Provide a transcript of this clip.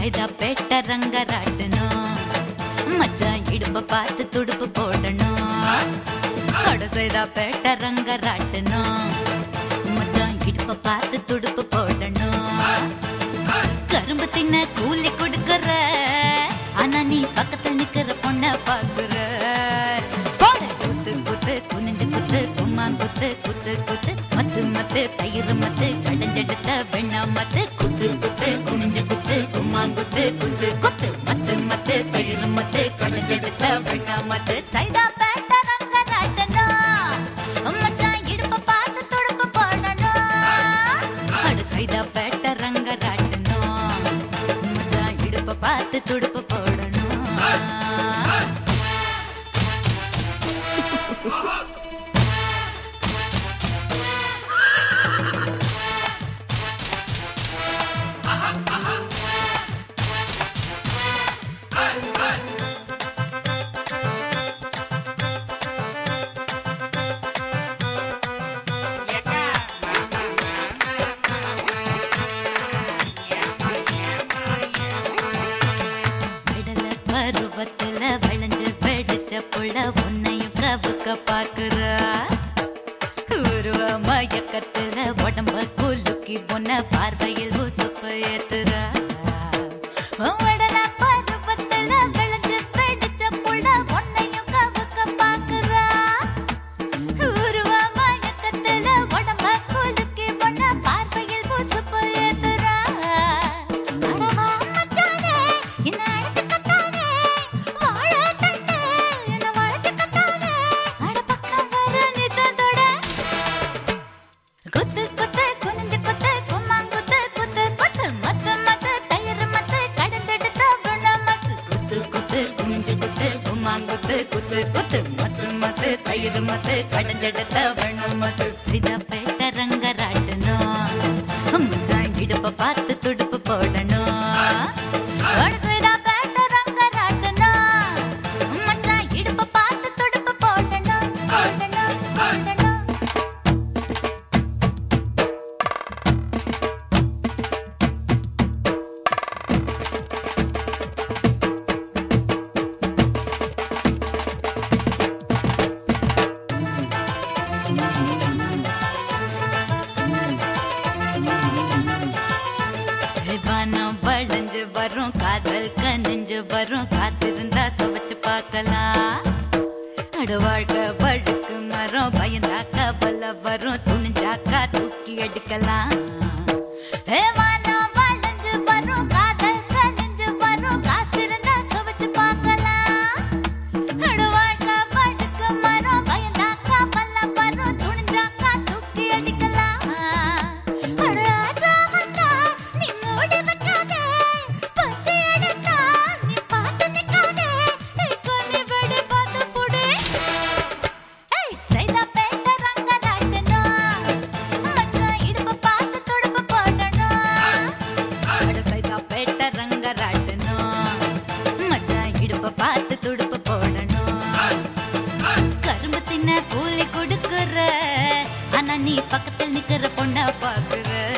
செய்தா பேட்ட ரங்கராட்டணும் மச்சான் இடுப்ப பார்த்து துடுப்பு போடணும் அட செய்தா பேட்ட ரங்கராட்டணும் மச்சான் இடுப்ப பார்த்து துடுப்பு போடணும் கரும்பு தின்ன கூலி கொடுக்கற ஆனா நீ பக்கத்துல நிக்கிற பொண்ண பாக்குற போட குத்து குத்து குனிஞ்சு குத்து கும்மா குத்து குத்து குத்து மத்து மத்து தயிர் மத்து கடைஞ்செடுத்த வெண்ணா மத்து குத்து குத்து குனிஞ்சு குத்து கும்மா குத்து குத்து குத்து மத்து மத்து தயிர் மத்து கடைஞ்செடுத்த வெண்ணா மத்து சைதா பேட்ட ரங்க நாட்டணும் மச்சான் இடுப்ப பார்த்து துடுப்பு போடணும் அடு சைதா பேட்ட ரங்க ராட்டணும் மச்சான் இடுப்ப பார்த்து துடுப்பு போடணும் விடல பருவத்துல விளைஞ்சு வெடிச்ச புள்ள உன்னையும் கவுக்க பாக்குற உருவ மயக்கத்துல உடம்ப குலுக்கி பொண்ண பார்வையில் உசுப்பு ஏத்துற விடல பருவத்துல விளைஞ்சு வெடிச்ச புள்ள உன்னையும் கவுக்க பாக்குற உருவ மயக்கத்துல உடம்ப குலுக்கி பொண்ண பார்வையில் உசுப்பு ஏத்துற அடவா மச்சானே என்ன அழைச்சுக்கத்தானே வாழ கண்ணே என்ன வளைச்சுக்கத்தானே அட பக்கம் வர நித்ததோட குத்து குத்து குனிஞ்சு குத்து கும்மாங்குத்து குத்து குத்து மத்து மத்து தயிர் மத்து கடந்தெடுத்த குண மத்து குத்து குத்து குனிஞ்சு குத்து கும்மாங்குத்து குத்து குத்து மத்து மத்து தயிர் மத்து கடந்தெடுத்த வண்ண மத்து சிதா பேட்ட ரங்கராட்டணும் மச்சான் இடுப்ப பார்த்து துடுப்பு போடணும் ஒரு சிதா பேட்ட ரங்கராட்டணும் மச்சான் இடுப்ப பார்த்து துடுப்பு போடணும் போடணும் போடணும் வானம் வளைஞ்சு வரும் காதல் கனிஞ்சு வரும் காசு இருந்தா சுவைச்சு பார்க்கலாம் அட வாழ்க்கை வழுக்கு மரம் பயந்தாக்கா பல வரும் துணிஞ்சாக்கா தூக்கி எடுக்கலாம் ஏ வானம் வளைஞ்சு வரும் காதல் கனிஞ்சு வரும் காசு இருந்தா சுவைச்சு பார்க்கலாம் அட வாழ்க்கை வழுக்கு மரம் பயந்தாக்கா பல வரும் துணிஞ்சாக்கா தூக்கி அடிக்கலாம் அட ஆசை வந்தா நீ மூடி வைக்காதே பசி எடுத்தா நீ பார்த்து நிக்காதே கண்ணி வெடி பார்த்து புடி ஏய் சைதா பேட்ட ரங்க நாட்டணும் மச்சான் இடுப்பு பார்த்து துடுப்பு போடணும் அட சைதா பேட்ட ரங்க ராட்டணும் மச்சான் இடுப்ப பார்த்து துடுப்பு போடணும் கரும்பு தின்ன கூலி கொடுக்கற ஆனா நீ பக்கத்தில் நிக்கிற பொண்ண பாக்குற